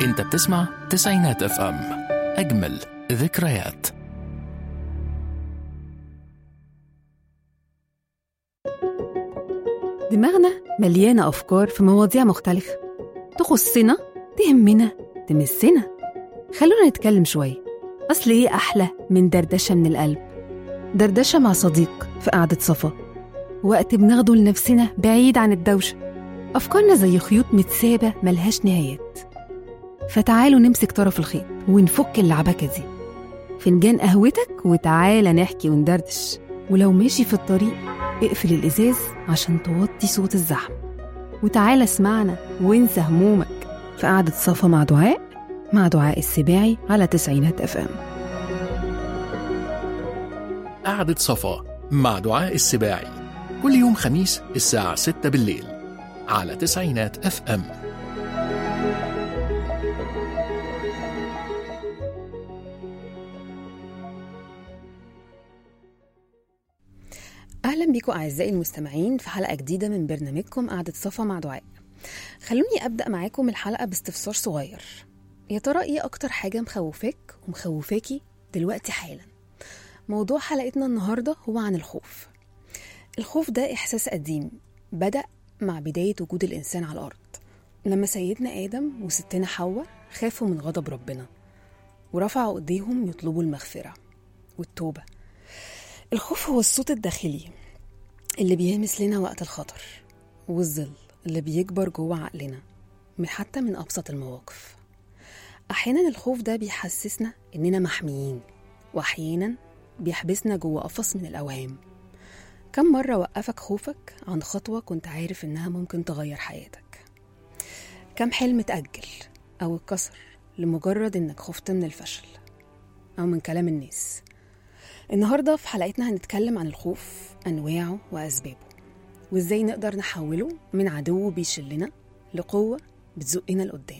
انت بتسمع تسعينات اف ام اجمل ذكريات دماغنا مليانة أفكار في مواضيع مختلفة تخصنا تهمنا تمسنا خلونا نتكلم شوية أصل إيه أحلى من دردشة من القلب دردشة مع صديق في قعدة صفا وقت بناخده لنفسنا بعيد عن الدوشة أفكارنا زي خيوط متسابة ملهاش نهايات فتعالوا نمسك طرف الخيط ونفك اللعبكة دي فنجان قهوتك وتعالى نحكي وندردش ولو ماشي في الطريق اقفل الإزاز عشان توطي صوت الزحمة وتعالى اسمعنا وانسى همومك في قعدة صفا مع دعاء مع دعاء السباعي على تسعينات اف ام قعدة صفا مع دعاء السباعي كل يوم خميس الساعة 6 بالليل على تسعينات اف ام أهلا بيكم أعزائي المستمعين في حلقة جديدة من برنامجكم قعدة صفا مع دعاء خلوني أبدأ معاكم الحلقة باستفسار صغير يا ترى إيه أكتر حاجة مخوفاك ومخوفاكي دلوقتي حالا موضوع حلقتنا النهاردة هو عن الخوف الخوف ده إحساس قديم بدأ مع بداية وجود الإنسان على الأرض لما سيدنا آدم وستنا حواء خافوا من غضب ربنا ورفعوا إيديهم يطلبوا المغفرة والتوبة الخوف هو الصوت الداخلي اللي بيهمس لنا وقت الخطر والظل اللي بيكبر جوه عقلنا من حتى من أبسط المواقف أحيانا الخوف ده بيحسسنا إننا محميين وأحيانا بيحبسنا جوه قفص من الأوهام كم مرة وقفك خوفك عن خطوة كنت عارف إنها ممكن تغير حياتك كم حلم اتأجل أو اتكسر لمجرد إنك خفت من الفشل أو من كلام الناس النهارده في حلقتنا هنتكلم عن الخوف انواعه واسبابه وازاي نقدر نحوله من عدو بيشلنا لقوه بتزقنا لقدام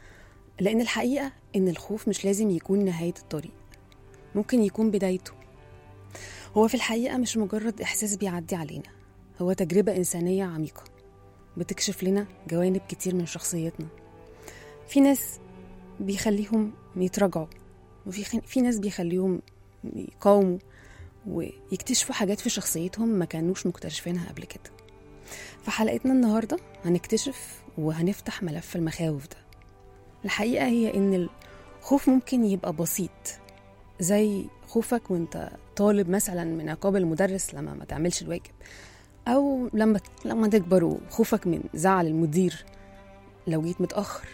لان الحقيقه ان الخوف مش لازم يكون نهايه الطريق ممكن يكون بدايته هو في الحقيقه مش مجرد احساس بيعدي علينا هو تجربه انسانيه عميقه بتكشف لنا جوانب كتير من شخصيتنا في ناس بيخليهم يتراجعوا وفي خ... في ناس بيخليهم يقاوموا ويكتشفوا حاجات في شخصيتهم ما كانوش مكتشفينها قبل كده في حلقتنا النهاردة هنكتشف وهنفتح ملف المخاوف ده الحقيقة هي إن الخوف ممكن يبقى بسيط زي خوفك وانت طالب مثلا من عقاب المدرس لما ما تعملش الواجب أو لما لما تكبر وخوفك من زعل المدير لو جيت متأخر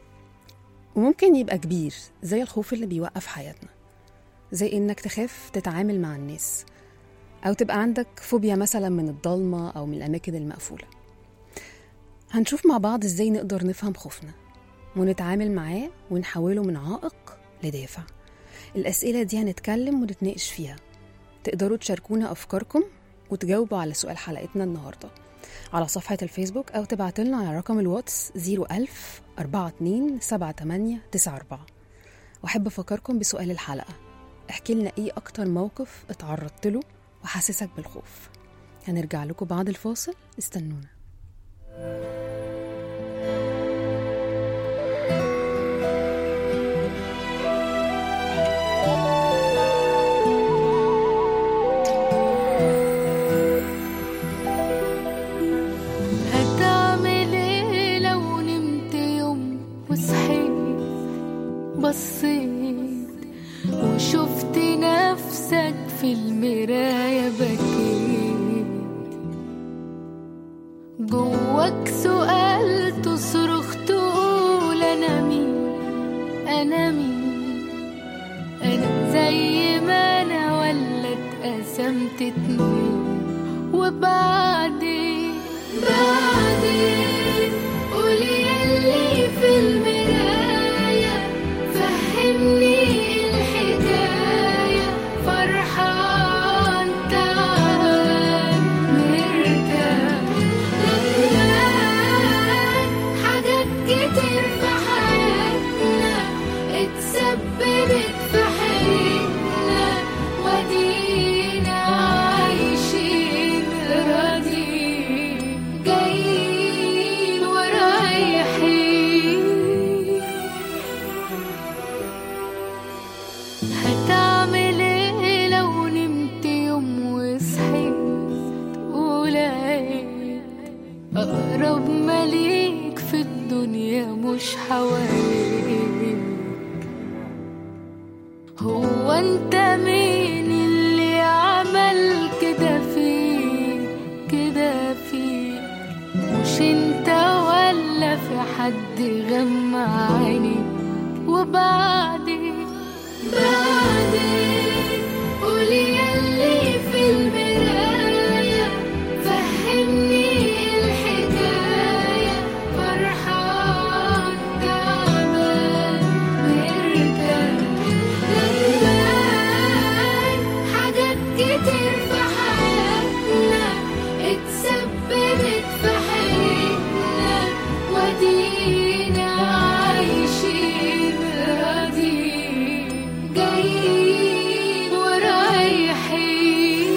وممكن يبقى كبير زي الخوف اللي بيوقف حياتنا زي إنك تخاف تتعامل مع الناس أو تبقى عندك فوبيا مثلا من الضلمة أو من الأماكن المقفولة هنشوف مع بعض إزاي نقدر نفهم خوفنا ونتعامل معاه ونحوله من عائق لدافع الأسئلة دي هنتكلم ونتناقش فيها تقدروا تشاركونا أفكاركم وتجاوبوا على سؤال حلقتنا النهاردة على صفحة الفيسبوك أو تبعتلنا على رقم الواتس 01000 42 78 94 وأحب أفكركم بسؤال الحلقة احكي لنا ايه اكتر موقف اتعرضت له وحسسك بالخوف هنرجع لكم بعد الفاصل استنونا هتعمل ايه لو نمت يوم وصحيت بصيت وشفت نفسك في المراية بكيت جواك سؤال تصرخ تقول أنا مين أنا مين أنا زي ما أنا ولا اتقسمت اتنين وبعدين بعدين قولي يلي في المراية فهمني الحكاية فرحان تعال مرتاح لما حاجات كتير في حياتنا اتسببت في حياتنا ودينا عايشين راضيين أقرب مليك في الدنيا مش حواليك هو انت مين اللي عمل كده فيك كده فيك مش انت ولا في حد غمى عينيك وبعدين بعدين قولي يلي في المراية فهمني الحكاية فرحان تعبان مرتاح ندمان حاجات كتير في حياتنا اتسببت في حياتنا ودينا عايشين راضيين جايين ورايحين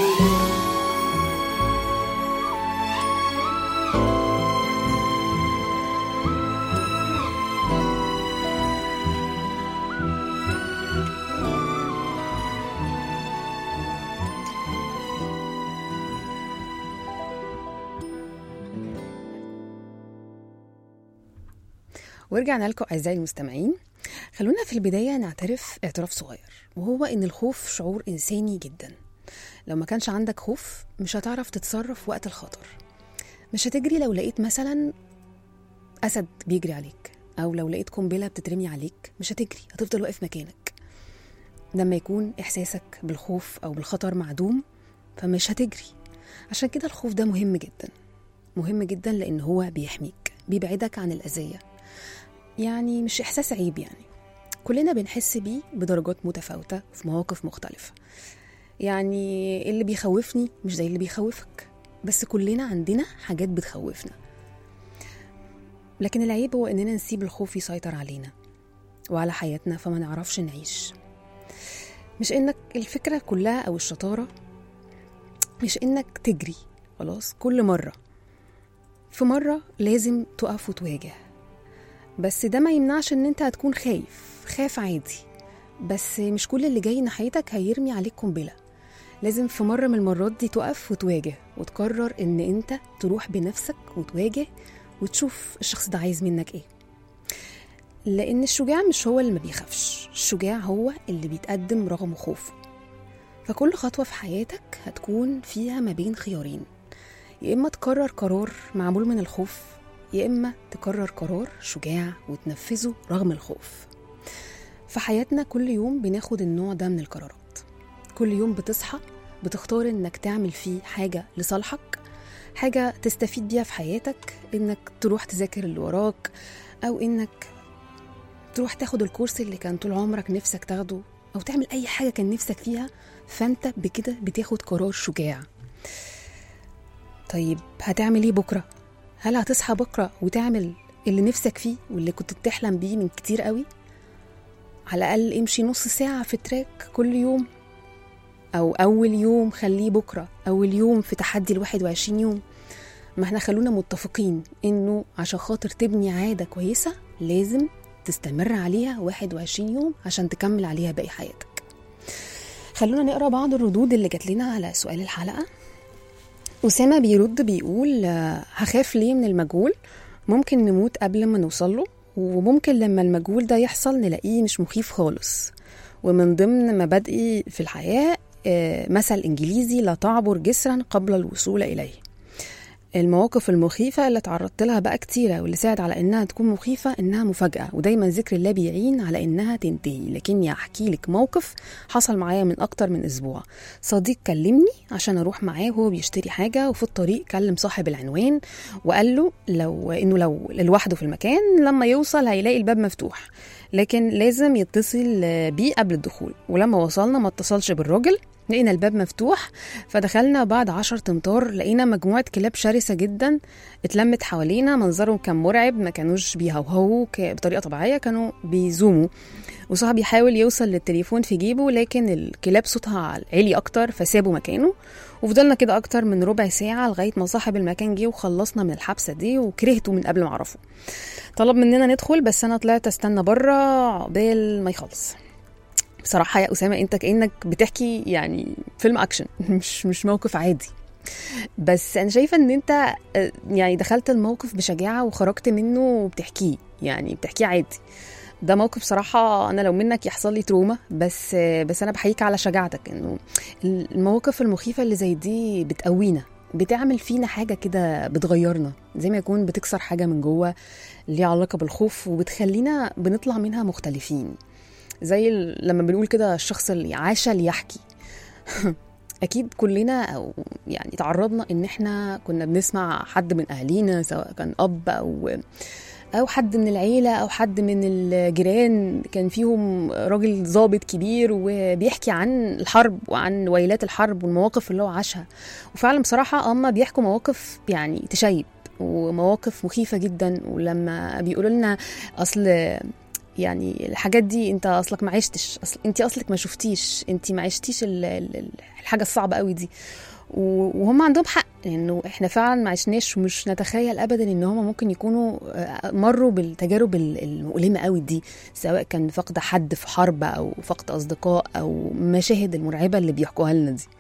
ورجعنا لكم أعزائي المستمعين خلونا في البداية نعترف اعتراف صغير وهو إن الخوف شعور إنساني جدا لو ما كانش عندك خوف مش هتعرف تتصرف وقت الخطر مش هتجري لو لقيت مثلا أسد بيجري عليك أو لو لقيت قنبلة بتترمي عليك مش هتجري هتفضل واقف مكانك لما يكون إحساسك بالخوف أو بالخطر معدوم فمش هتجري عشان كده الخوف ده مهم جدا مهم جدا لأن هو بيحميك بيبعدك عن الأذية يعني مش إحساس عيب يعني كلنا بنحس بيه بدرجات متفاوتة في مواقف مختلفة يعني اللي بيخوفني مش زي اللي بيخوفك بس كلنا عندنا حاجات بتخوفنا لكن العيب هو إننا نسيب الخوف يسيطر علينا وعلى حياتنا فما نعرفش نعيش مش إنك الفكرة كلها أو الشطارة مش إنك تجري خلاص كل مرة في مرة لازم تقف وتواجه بس ده ما يمنعش ان انت هتكون خايف خاف عادي بس مش كل اللي جاي ناحيتك هيرمي عليك قنبلة لازم في مرة من المرات دي تقف وتواجه وتقرر ان انت تروح بنفسك وتواجه وتشوف الشخص ده عايز منك ايه لان الشجاع مش هو اللي ما بيخافش الشجاع هو اللي بيتقدم رغم خوفه فكل خطوة في حياتك هتكون فيها ما بين خيارين يا إما تقرر قرار معمول من الخوف يا إما تقرر قرار شجاع وتنفذه رغم الخوف في حياتنا كل يوم بناخد النوع ده من القرارات كل يوم بتصحى بتختار إنك تعمل فيه حاجة لصالحك حاجة تستفيد بيها في حياتك إنك تروح تذاكر اللي وراك أو إنك تروح تاخد الكورس اللي كان طول عمرك نفسك تاخده أو تعمل أي حاجة كان نفسك فيها فأنت بكده بتاخد قرار شجاع طيب هتعمل ايه بكره هل هتصحى بكره وتعمل اللي نفسك فيه واللي كنت بتحلم بيه من كتير قوي على الاقل امشي نص ساعه في تراك كل يوم او اول يوم خليه بكره اول يوم في تحدي ال 21 يوم ما احنا خلونا متفقين انه عشان خاطر تبني عاده كويسه لازم تستمر عليها 21 يوم عشان تكمل عليها باقي حياتك خلونا نقرا بعض الردود اللي جات لنا على سؤال الحلقه أسامة بيرد بيقول آه، هخاف ليه من المجهول ممكن نموت قبل ما نوصل له وممكن لما المجهول ده يحصل نلاقيه مش مخيف خالص ومن ضمن مبادئي في الحياة آه، مثل إنجليزي لا تعبر جسرا قبل الوصول إليه المواقف المخيفة اللي تعرضت لها بقى كتيرة واللي ساعد على إنها تكون مخيفة إنها مفاجأة ودايما ذكر الله بيعين على إنها تنتهي لكني أحكي لك موقف حصل معايا من أكتر من أسبوع صديق كلمني عشان أروح معاه وهو بيشتري حاجة وفي الطريق كلم صاحب العنوان وقال له لو إنه لو لوحده في المكان لما يوصل هيلاقي الباب مفتوح لكن لازم يتصل بيه قبل الدخول ولما وصلنا ما اتصلش بالراجل لقينا الباب مفتوح فدخلنا بعد عشر امتار لقينا مجموعة كلاب شرسة جدا اتلمت حوالينا منظرهم كان مرعب ما كانوش بيهوهوا ك- بطريقة طبيعية كانوا بيزوموا وصاحبي حاول يوصل للتليفون في جيبه لكن الكلاب صوتها عالي اكتر فسابوا مكانه وفضلنا كده اكتر من ربع ساعة لغاية ما صاحب المكان جه وخلصنا من الحبسة دي وكرهته من قبل ما اعرفه طلب مننا ندخل بس انا طلعت استنى بره عقبال ما يخلص بصراحة يا أسامة أنت كأنك بتحكي يعني فيلم أكشن مش مش موقف عادي بس انا شايفه ان انت آه، يعني دخلت الموقف بشجاعه وخرجت منه وبتحكيه يعني بتحكيه عادي ده موقف صراحة أنا لو منك يحصل لي تروما بس بس أنا بحييك على شجاعتك إنه المواقف المخيفة اللي زي دي بتقوينا بتعمل فينا حاجة كده بتغيرنا زي ما يكون بتكسر حاجة من جوه ليها علاقة بالخوف وبتخلينا بنطلع منها مختلفين زي ال- لما بنقول كده الشخص اللي عاش ليحكي اكيد كلنا او يعني تعرضنا ان احنا كنا بنسمع حد من اهالينا سواء كان اب او او حد من العيله او حد من الجيران كان فيهم راجل ضابط كبير وبيحكي عن الحرب وعن ويلات الحرب والمواقف اللي هو عاشها وفعلا بصراحه هم بيحكوا مواقف يعني تشيب ومواقف مخيفه جدا ولما بيقولوا لنا اصل يعني الحاجات دي انت اصلك ما عشتش أصل انت اصلك ما شفتيش انت ما عشتيش ال- ال- ال- الحاجه الصعبه قوي دي و- وهم عندهم حق لانه احنا فعلا ما عشناش ومش نتخيل ابدا ان هم ممكن يكونوا آه، مروا بالتجارب ال- المؤلمه قوي دي سواء كان فقد حد في حرب او فقد اصدقاء او مشاهد المرعبه اللي بيحكوها لنا دي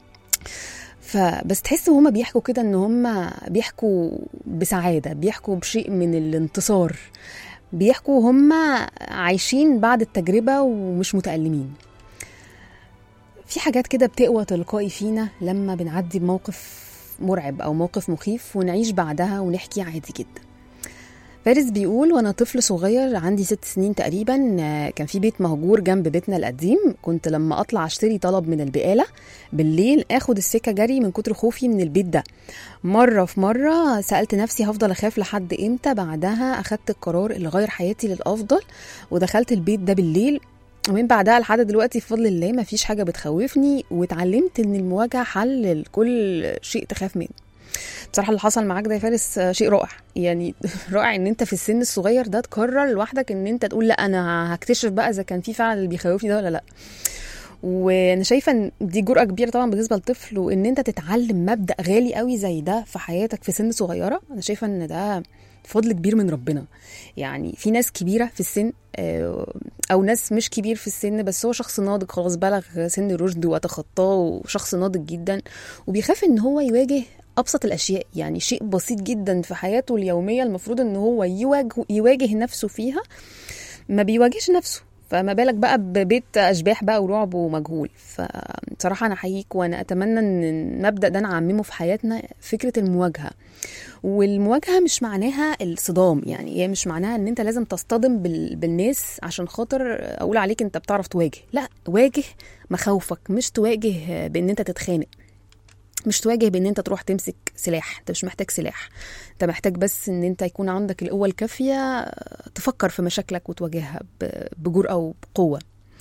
فبس تحس هما بيحكوا كده ان هما بيحكوا بسعاده بيحكوا بشيء من الانتصار بيحكوا هما عايشين بعد التجربه ومش متألمين في حاجات كده بتقوى تلقائي فينا لما بنعدي بموقف مرعب او موقف مخيف ونعيش بعدها ونحكي عادي جدا فارس بيقول وانا طفل صغير عندي ست سنين تقريبا آه، كان في بيت مهجور جنب بيتنا القديم كنت لما اطلع اشتري طلب من البقاله بالليل اخد السكه جري من كتر خوفي من البيت ده مره في مره سالت نفسي هفضل اخاف لحد امتى بعدها اخدت القرار اللي غير حياتي للافضل ودخلت البيت ده بالليل ومن بعدها لحد دلوقتي بفضل الله مفيش حاجه بتخوفني واتعلمت ان المواجهه حل لكل شيء تخاف منه بصراحه اللي حصل معاك ده يا فارس آه، شيء رائع يعني رائع ان انت في السن الصغير ده تقرر لوحدك ان انت تقول لا انا هكتشف بقى اذا كان في فعلا اللي بيخوفني ده ولا لا وانا شايفه ان دي جرأه كبيره طبعا بالنسبه لطفل وان انت تتعلم مبدأ غالي قوي زي ده في حياتك في سن صغيره انا شايفه ان ده فضل كبير من ربنا يعني في ناس كبيره في السن آه، او ناس مش كبير في السن بس هو شخص ناضج خلاص بلغ سن الرشد وتخطاه وشخص ناضج جدا وبيخاف ان هو يواجه ابسط الاشياء يعني شيء بسيط جدا في حياته اليوميه المفروض ان هو يواجه يواجه نفسه فيها ما بيواجهش نفسه فما بالك بقى ببيت اشباح بقى ورعب ومجهول فبصراحه انا احييك وانا اتمنى ان المبدا ده نعممه في حياتنا فكره المواجهه والمواجهه مش معناها الصدام يعني هي مش معناها ان انت لازم تصطدم بال... بالناس عشان خاطر اقول عليك انت بتعرف تواجه لا واجه مخاوفك مش تواجه بان انت تتخانق مش تواجه بان انت تروح تمسك سلاح انت مش محتاج سلاح انت محتاج بس ان انت يكون عندك القوه الكافيه تفكر في مشاكلك وتواجهها ب- بجرأه وبقوه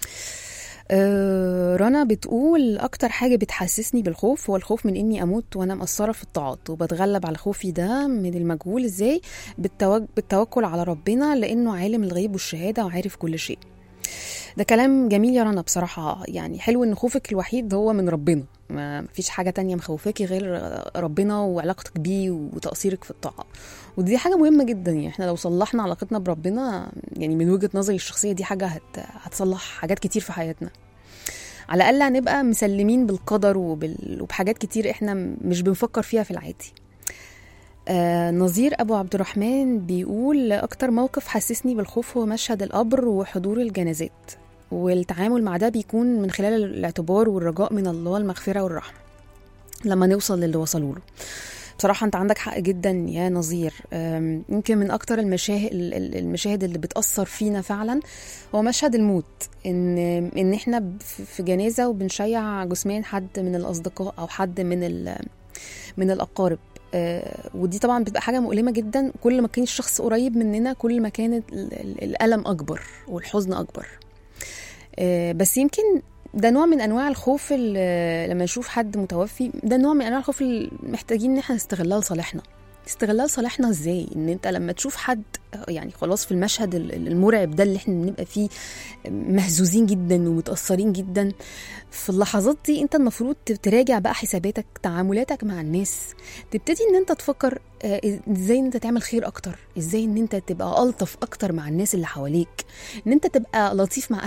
آه، رنا بتقول اكتر حاجه بتحسسني بالخوف هو الخوف من اني اموت وانا مقصره في الطاعات وبتغلب على خوفي ده من المجهول ازاي بالتوج... بالتوكل على ربنا لانه عالم الغيب والشهاده وعارف كل شيء ده كلام جميل يا رنا بصراحة يعني حلو ان خوفك الوحيد هو من ربنا ما فيش حاجة تانية مخوفاكي غير ربنا وعلاقتك بيه وتقصيرك في الطاعة ودي حاجة مهمة جدا يعني احنا لو صلحنا علاقتنا بربنا يعني من وجهة نظري الشخصية دي حاجة هت... هتصلح حاجات كتير في حياتنا على الأقل هنبقى مسلمين بالقدر وبال... وبحاجات كتير احنا مش بنفكر فيها في العادي آه نظير أبو عبد الرحمن بيقول أكتر موقف حسسني بالخوف هو مشهد القبر وحضور الجنازات والتعامل مع ده بيكون من خلال الاعتبار والرجاء من الله المغفرة والرحمة لما نوصل للي وصلوا له بصراحة أنت عندك حق جدا يا نظير أم، يمكن من أكتر المشاهد المشاهد اللي بتأثر فينا فعلا هو مشهد الموت إن إن إحنا ب- في جنازة وبنشيع جثمان حد من الأصدقاء أو حد من ال- من الأقارب آه، ودي طبعا بتبقى حاجه مؤلمه جدا كل ما كان الشخص قريب مننا كل ما كان ال- ال- الالم اكبر والحزن اكبر آه، بس يمكن ده نوع من انواع الخوف اللي لما نشوف حد متوفي ده نوع من انواع الخوف اللي محتاجين ان احنا نستغلها لصالحنا استغلال صالحنا ازاي ان انت لما تشوف حد يعني خلاص في المشهد ال- المرعب ده اللي احنا بنبقى فيه مهزوزين جدا ومتاثرين جدا في اللحظات دي انت المفروض تراجع بقى حساباتك تعاملاتك مع الناس تبتدي ان انت تفكر آه، ازاي ان انت تعمل خير اكتر ازاي ان انت تبقى الطف اكتر مع الناس اللي حواليك ان انت تبقى لطيف مع اهلك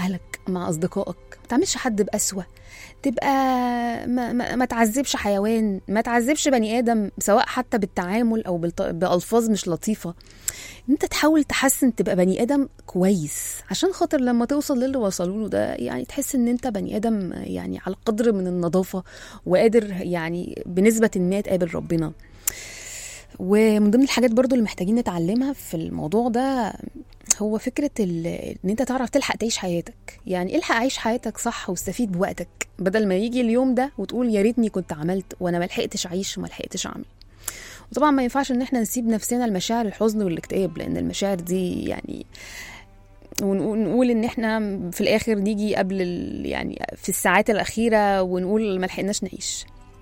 مع اصدقائك ما تعملش حد بقسوه تبقى ما, ما, ما تعذبش حيوان ما تعذبش بني ادم سواء حتى بالتعامل او بالط... بالفاظ مش لطيفه إن انت تحاول تحسن تبقى بني ادم كويس عشان خاطر لما توصل للي وصلوا له ده يعني تحس ان انت بني ادم يعني على قدر من النظافه وقادر يعني بنسبه ما تقابل ربنا ومن ضمن الحاجات برضو اللي محتاجين نتعلمها في الموضوع ده هو فكرة ال- ان انت تعرف تلحق تعيش حياتك يعني الحق عيش حياتك صح واستفيد بوقتك بدل ما يجي اليوم ده وتقول يا ريتني كنت عملت وانا ما لحقتش اعيش وما لحقتش اعمل وطبعا ما ينفعش ان احنا نسيب نفسنا لمشاعر الحزن والاكتئاب لان المشاعر دي يعني ونقول نقول ان احنا في الاخر نيجي قبل ال- يعني في الساعات الاخيره ونقول ما لحقناش نعيش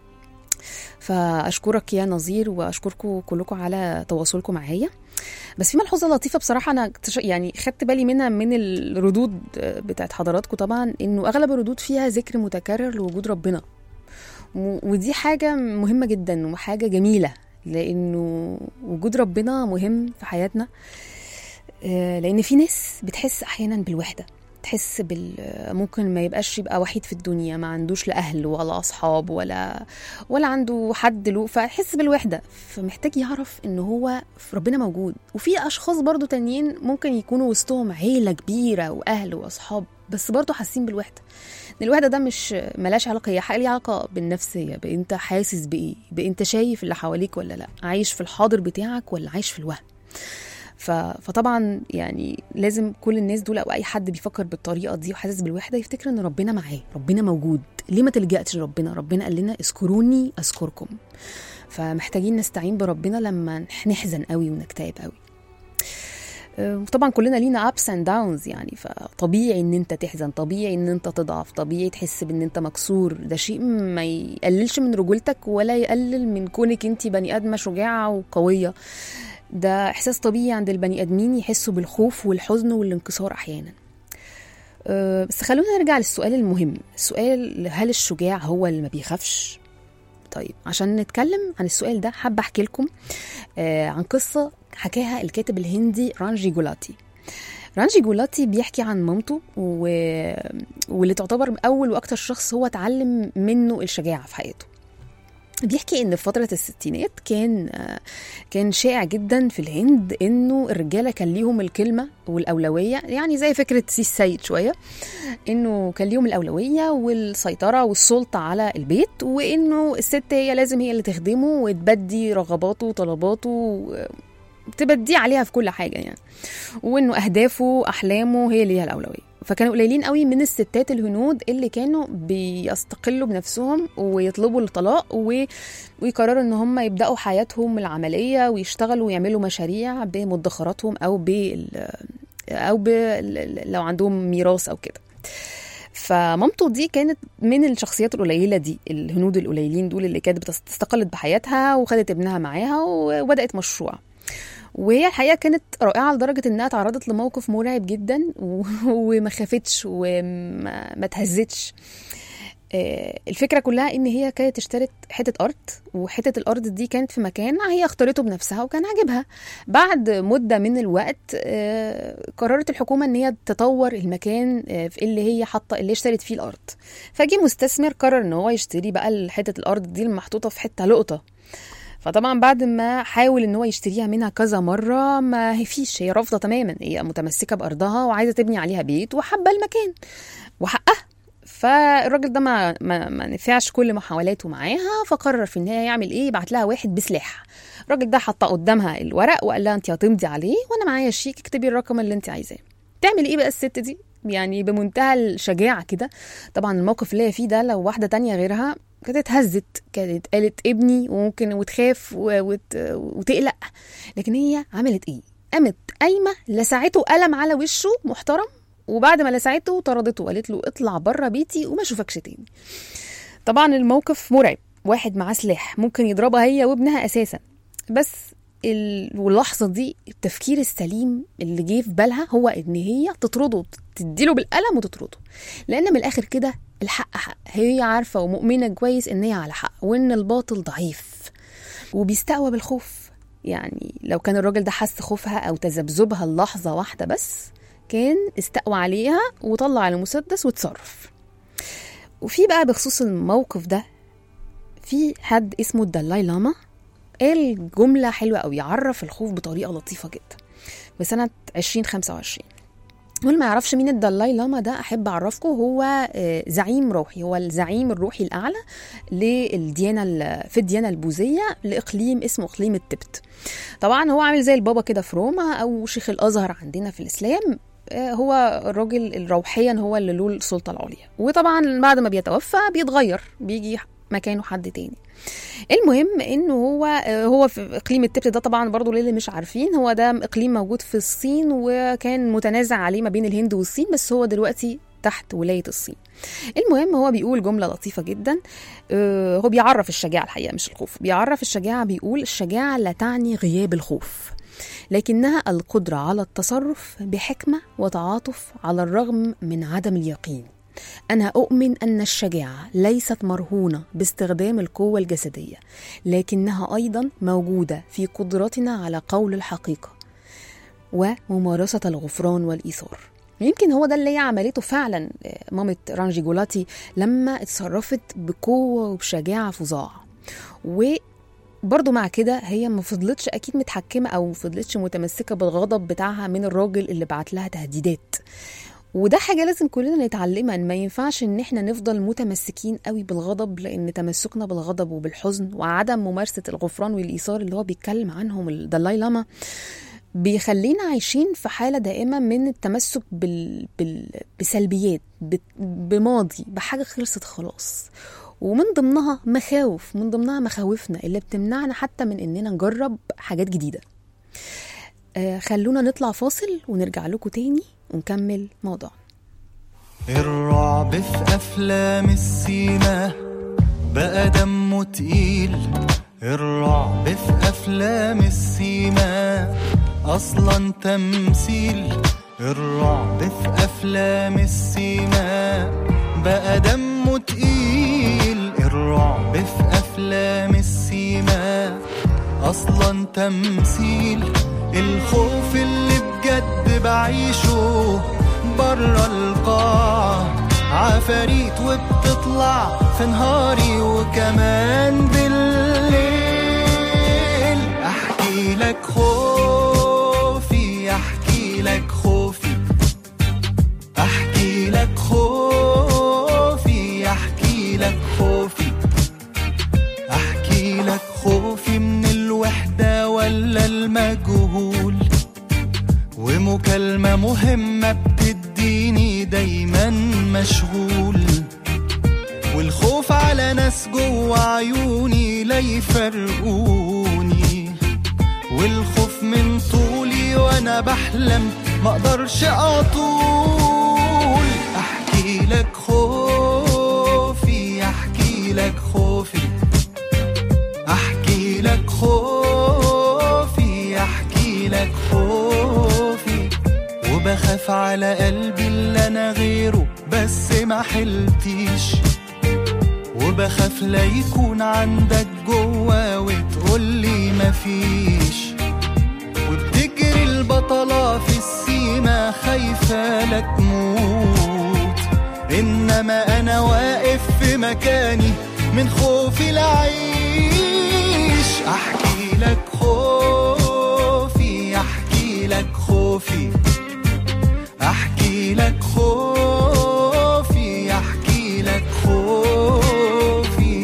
فاشكرك يا نظير واشكركم كلكم على تواصلكم معايا بس في ملحوظه لطيفه بصراحه انا اكتش- يعني خدت بالي منها من الردود بتاعت حضراتكم طبعا انه اغلب الردود فيها ذكر متكرر لوجود ربنا و- ودي حاجه مهمه جدا وحاجه جميله لانه وجود ربنا مهم في حياتنا آه، لان في ناس بتحس احيانا بالوحده تحس بال ممكن ما يبقاش يبقى وحيد في الدنيا ما عندوش لا اهل ولا اصحاب ولا ولا عنده حد له فيحس بالوحده فمحتاج يعرف ان هو ربنا موجود وفي اشخاص برضو تانيين ممكن يكونوا وسطهم عيله كبيره واهل واصحاب بس برضو حاسين بالوحده إن الوحده ده مش ملاش علاقه هي حاجه ليها علاقه بالنفسيه بانت حاسس بايه بانت شايف اللي حواليك ولا لا عايش في الحاضر بتاعك ولا عايش في الوهم ف... فطبعا يعني لازم كل الناس دول او اي حد بيفكر بالطريقه دي وحاسس بالوحده يفتكر ان ربنا معاه ربنا موجود ليه ما تلجأش لربنا ربنا قال لنا اذكروني اذكركم فمحتاجين نستعين بربنا لما نحزن قوي ونكتئب قوي أه، طبعا كلنا لينا ابس اند داونز يعني فطبيعي ان انت تحزن طبيعي ان انت تضعف طبيعي تحس بان انت مكسور ده شيء ما يقللش من رجولتك ولا يقلل من كونك انت بني ادمه شجاعه وقويه ده احساس طبيعي عند البني ادمين يحسوا بالخوف والحزن والانكسار احيانا أه، بس خلونا نرجع للسؤال المهم السؤال هل الشجاع هو اللي ما بيخافش طيب عشان نتكلم عن السؤال ده حابه احكي لكم آه، عن قصه حكاها الكاتب الهندي رانجي جولاتي رانجي جولاتي بيحكي عن مامته و... واللي تعتبر اول واكتر شخص هو اتعلم منه الشجاعه في حياته بيحكي ان في فتره الستينات كان آه، كان شائع جدا في الهند انه الرجاله كان ليهم الكلمه والاولويه يعني زي فكره سيس سيد شويه انه كان ليهم الاولويه والسيطره والسلطه على البيت وانه الست هي لازم هي اللي تخدمه وتبدي رغباته وطلباته و- تبديه عليها في كل حاجه يعني وانه اهدافه احلامه هي اللي ليها الاولويه فكانوا قليلين قوي من الستات الهنود اللي كانوا بيستقلوا بنفسهم ويطلبوا الطلاق و... ويقرروا ان هم يبداوا حياتهم العمليه ويشتغلوا ويعملوا مشاريع بمدخراتهم او بال او ب... لو عندهم ميراث او كده فمامته دي كانت من الشخصيات القليله دي الهنود القليلين دول اللي كانت بتست- استقلت بحياتها وخدت ابنها معاها وبدات مشروع وهي الحقيقه كانت رائعه لدرجه انها تعرضت لموقف مرعب جدا و- وما خافتش وما ما اتهزتش آه، الفكره كلها ان هي كانت اشترت حته ارض وحته الارض دي كانت في مكان هي اختارته بنفسها وكان عاجبها بعد مده من الوقت آه، قررت الحكومه ان هي تطور المكان آه، في اللي هي حاطه اللي اشترت فيه الارض فجي مستثمر قرر ان هو يشتري بقى حته الارض دي المحطوطه في حته لقطه فطبعا بعد ما حاول ان هو يشتريها منها كذا مره ما هي فيش هي رافضه تماما هي متمسكه بارضها وعايزه تبني عليها بيت وحابه المكان وحقها فالراجل ده ما ما, ما نفعش كل محاولاته معاها فقرر في النهايه يعمل ايه يبعت لها واحد بسلاح الراجل ده حط قدامها الورق وقال لها انت هتمضي عليه وانا معايا شيك اكتبي الرقم اللي انت عايزاه تعمل ايه بقى الست دي يعني بمنتهى الشجاعه كده طبعا الموقف اللي هي فيه ده لو واحده تانية غيرها كانت اتهزت كانت قالت ابني وممكن وتخاف و- وت... وتقلق لكن هي عملت ايه قامت قايمه لسعته قلم على وشه محترم وبعد ما لسعته طردته وقالت له اطلع بره بيتي وما اشوفكش تاني طبعا الموقف مرعب واحد معاه سلاح ممكن يضربها هي وابنها اساسا بس ال... واللحظه دي التفكير السليم اللي جه في بالها هو ان هي تطرده تديله بالقلم وتطرده لان من الاخر كده الحق حق هي عارفه ومؤمنه كويس ان هي على حق وان الباطل ضعيف وبيستقوى بالخوف يعني لو كان الراجل ده حس خوفها او تذبذبها اللحظه واحده بس كان استقوى عليها وطلع المسدس واتصرف وفي بقى بخصوص الموقف ده في حد اسمه الدلاي لاما قال جملة حلوة أوي يعرف الخوف بطريقة لطيفة جدا بسنة 2025 واللي ما يعرفش مين الدلاي لاما ده أحب أعرفكم هو آه، زعيم روحي هو الزعيم الروحي الأعلى للديانة ال- في الديانة البوذية لإقليم اسمه إقليم التبت طبعا هو عامل زي البابا كده في روما أو شيخ الأزهر عندنا في الإسلام آه، هو الراجل روحيا هو اللي له السلطة العليا وطبعا بعد ما بيتوفى بيتغير بيجي مكانه حد تاني المهم انه هو آه، هو في اقليم التبت ده طبعا برضو للي مش عارفين هو ده اقليم موجود في الصين وكان متنازع عليه ما بين الهند والصين بس هو دلوقتي تحت ولاية الصين المهم هو بيقول جملة لطيفة جدا آه، هو بيعرف الشجاعة الحقيقة مش الخوف بيعرف الشجاعة بيقول الشجاعة لا تعني غياب الخوف لكنها القدرة على التصرف بحكمة وتعاطف على الرغم من عدم اليقين أنا أؤمن أن الشجاعة ليست مرهونة باستخدام القوة الجسدية لكنها أيضا موجودة في قدرتنا على قول الحقيقة وممارسة الغفران والإيثار يمكن هو ده اللي هي عملته فعلا آه، مامة رانجي جولاتي لما اتصرفت بقوة وبشجاعة فظاعة وبرضه مع كده هي ما فضلتش اكيد متحكمه او ما فضلتش متمسكه بالغضب بتاعها من الراجل اللي بعت لها تهديدات وده حاجه لازم كلنا نتعلمها ان ما ينفعش ان احنا نفضل متمسكين قوي بالغضب لان تمسكنا بالغضب وبالحزن وعدم ممارسه الغفران والايثار اللي هو بيتكلم عنهم الدلاي لاما بيخلينا عايشين في حاله دائمه من التمسك بال... بال... بسلبيات ب... بماضي بحاجه خلصت خلاص ومن ضمنها مخاوف من ضمنها مخاوفنا اللي بتمنعنا حتى من اننا نجرب حاجات جديده آه خلونا نطلع فاصل ونرجع لكم تاني ونكمل موضوعنا الرعب في أفلام السيما بقى دمه تقيل الرعب في أفلام السيما أصلا تمثيل الرعب في أفلام السيما بقى دمه تقيل الرعب في أفلام السيما أصلا تمثيل الخوف اللي بجد بعيشه برا القاعة عفاريت وبتطلع في نهاري وكمان بالليل احكي لك خوفي احكي لك خوفي احكي لك خوفي احكي لك خوفي احكي لك خوفي من الوحدة ولا المجهول ومكالمة مهمة بتديني دايما مشغول والخوف على ناس جوا عيوني لا يفرقوني والخوف من طولي وانا بحلم ما اقدرش اطول احكي لك خوفي احكي لك خوفي احكي لك خوفي احكي لك خوفي وبخاف على قلبي اللي انا غيره بس ما حلتيش وبخاف لا يكون عندك جوا وتقولي مفيش وبتجري البطلة في السيما خايفة لا تموت إنما أنا واقف في مكاني من خوفي لعيش أحكي لك خوفي أحكي لك خوفي أحكي لك خوفي أحكي لك خوفي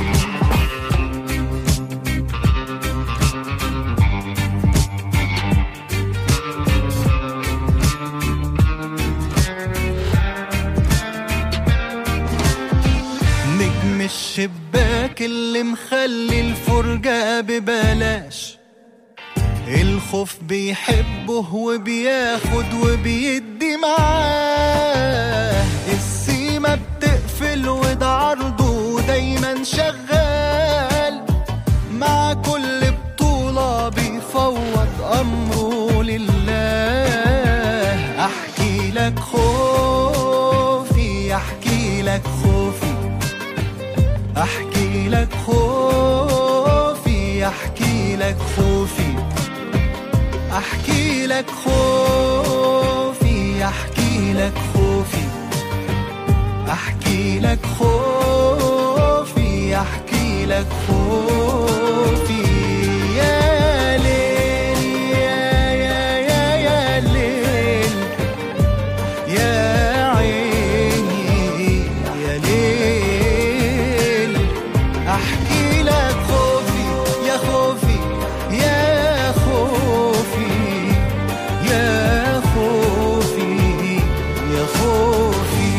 نجم الشباك اللي مخلي الفرجة ببلاش الخوف بيحبه وبياخد وبيدي معاه السيما بتقفل وده عرضه دايما شغال مع كل بطولة بيفوض أمره لله أحكي لك خوفي أحكي لك خوفي أحكي لك خوفي أحكي لك خوفي أحكي لك خوفي لك خوفي احكي لك خوفي احكي لك خوفي يا ليل يا يا يا يا ليل يا عيني يا ليل احكي لك خوفي يا خوفي يا خوفي يا خوفي يا خوفي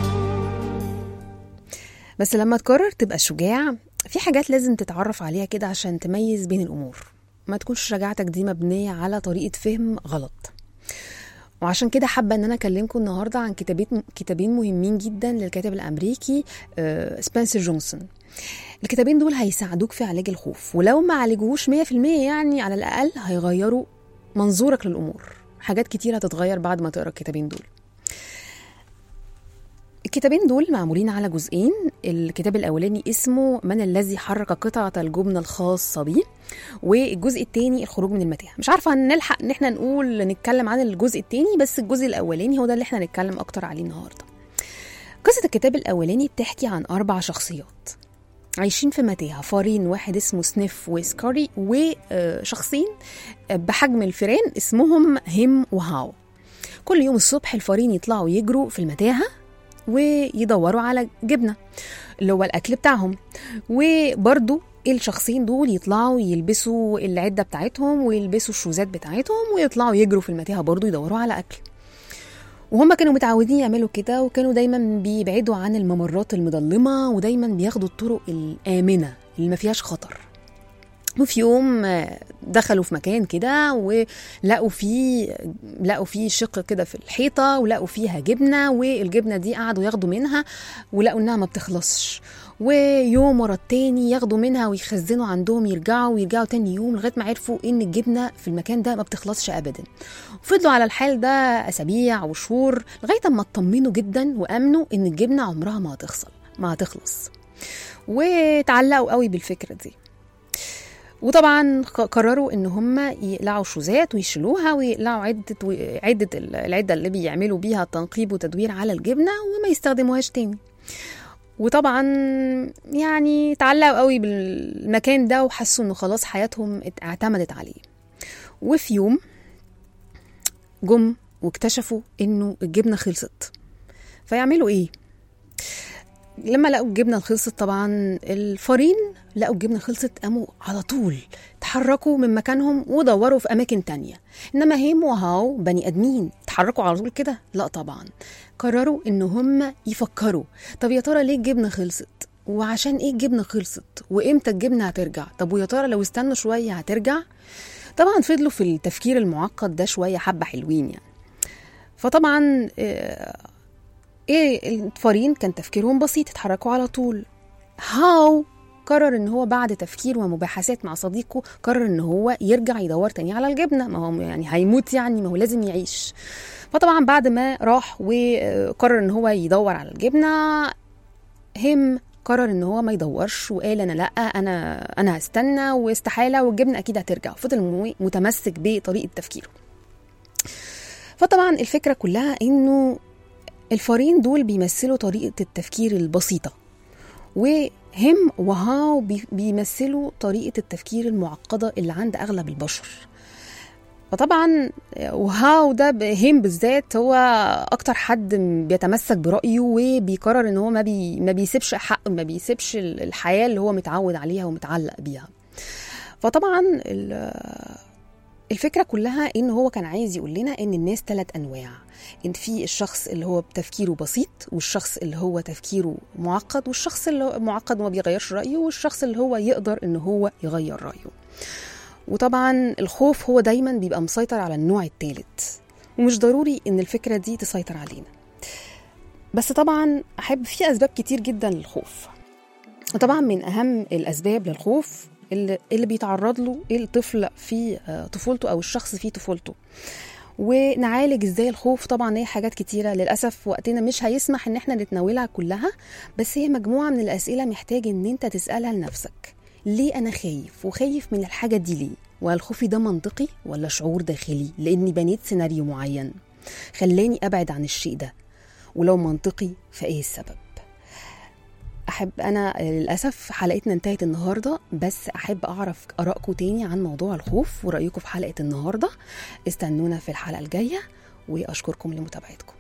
بس لما تقرر تبقى شجاع في حاجات لازم تتعرف عليها كده عشان تميز بين الأمور ما تكونش شجاعتك دي مبنية على طريقة فهم غلط وعشان كده حابة ان انا اكلمكم النهاردة عن كتابين كتابين مهمين جدا للكاتب الامريكي آه، سبنسر جونسون الكتابين دول هيساعدوك في علاج الخوف ولو ما عالجوهوش 100% يعني على الاقل هيغيروا منظورك للامور حاجات كتير هتتغير بعد ما تقرا الكتابين دول الكتابين دول معمولين على جزئين الكتاب الأولاني اسمه من الذي حرك قطعة الجبن الخاصة بي والجزء الثاني الخروج من المتاهة مش عارفة هنلحق ان احنا نقول نتكلم عن الجزء الثاني بس الجزء الأولاني هو ده اللي احنا هنتكلم أكتر عليه النهاردة قصة الكتاب الأولاني بتحكي عن أربع شخصيات عايشين في متاهة فارين واحد اسمه سنيف وسكاري وشخصين بحجم الفيران اسمهم هيم وهاو كل يوم الصبح الفارين يطلعوا يجروا في المتاهة ويدوروا على جبنة اللي هو الأكل بتاعهم وبرضو الشخصين دول يطلعوا يلبسوا العدة بتاعتهم ويلبسوا الشوزات بتاعتهم ويطلعوا يجروا في المتاهة برضو يدوروا على أكل وهم كانوا متعودين يعملوا كده وكانوا دايما بيبعدوا عن الممرات المظلمة ودايما بياخدوا الطرق الآمنة اللي ما فيهاش خطر وفي يوم آه، دخلوا في مكان كده ولقوا فيه لقوا فيه شق كده في الحيطه ولقوا فيها جبنه والجبنه دي قعدوا ياخدوا منها ولقوا انها ما بتخلصش ويوم ورا التاني ياخدوا منها ويخزنوا عندهم يرجعوا ويرجعوا تاني يوم لغايه ما عرفوا ان الجبنه في المكان ده ما بتخلصش ابدا فضلوا على الحال ده اسابيع وشهور لغايه اما اطمنوا جدا وامنوا ان الجبنه عمرها ما هتخسر ما هتخلص وتعلقوا قوي بالفكره دي وطبعا ق- قرروا ان هم يقلعوا شوزات ويشيلوها ويقلعوا عده عده ال- العده اللي بيعملوا بيها تنقيب وتدوير على الجبنه وما يستخدموهاش تاني وطبعا يعني تعلقوا قوي بالمكان ده وحسوا انه خلاص حياتهم ات- اعتمدت عليه وفي يوم جم واكتشفوا انه الجبنه خلصت فيعملوا ايه لما لقوا الجبنه خلصت طبعا الفارين لقوا الجبنه خلصت قاموا على طول اتحركوا من مكانهم ودوروا في اماكن تانية انما هيم وهاو بني ادمين اتحركوا على طول كده لا طبعا قرروا ان هم يفكروا طب يا ترى ليه الجبنه خلصت وعشان ايه الجبنه خلصت وامتى الجبنه هترجع طب ويا ترى لو استنوا شويه هترجع طبعا فضلوا في التفكير المعقد ده شويه حبه حلوين يعني فطبعا آه، ايه الفارين كان تفكيرهم بسيط اتحركوا على طول هاو قرر ان هو بعد تفكير ومباحثات مع صديقه قرر ان هو يرجع يدور تاني على الجبنه ما هو يعني هيموت يعني ما هو لازم يعيش فطبعا بعد ما راح وقرر ان هو يدور على الجبنه هم قرر ان هو ما يدورش وقال انا لا انا انا هستنى واستحاله والجبنه اكيد هترجع فضل مو- متمسك بطريقه تفكيره فطبعا الفكره كلها انه الفارين دول بيمثلوا طريقة التفكير البسيطة وهم وهاو بي- بيمثلوا طريقة التفكير المعقدة اللي عند أغلب البشر فطبعا وهاو ده ب- هم بالذات هو أكتر حد بيتمسك برأيه وبيقرر إن هو ما, بي ما بيسيبش حق ما بيسيبش ال- الحياة اللي هو متعود عليها ومتعلق بيها فطبعا ال- الفكرة كلها إن هو كان عايز يقول لنا إن الناس ثلاث أنواع إن في الشخص اللي هو تفكيره بسيط والشخص اللي هو تفكيره معقد والشخص اللي هو معقد وما بيغيرش رأيه والشخص اللي هو يقدر إن هو يغير رأيه وطبعا الخوف هو دايما بيبقى مسيطر على النوع الثالث ومش ضروري إن الفكرة دي تسيطر علينا بس طبعا أحب في أسباب كتير جدا للخوف وطبعا من أهم الأسباب للخوف اللي, اللي بيتعرض له الطفل في آه، طفولته أو الشخص في طفولته ونعالج ازاي الخوف طبعا هي حاجات كتيرة للأسف وقتنا مش هيسمح ان احنا نتناولها كلها بس هي مجموعة من الأسئلة محتاج ان انت تسألها لنفسك ليه أنا خايف وخايف من الحاجة دي ليه وهل خوفي ده منطقي ولا شعور داخلي لأني بنيت سيناريو معين خلاني ابعد عن الشيء ده ولو منطقي فايه السبب احب انا للاسف حلقتنا انتهت النهارده بس احب اعرف ارائكم تاني عن موضوع الخوف ورايكم في حلقه النهارده استنونا في الحلقه الجايه واشكركم لمتابعتكم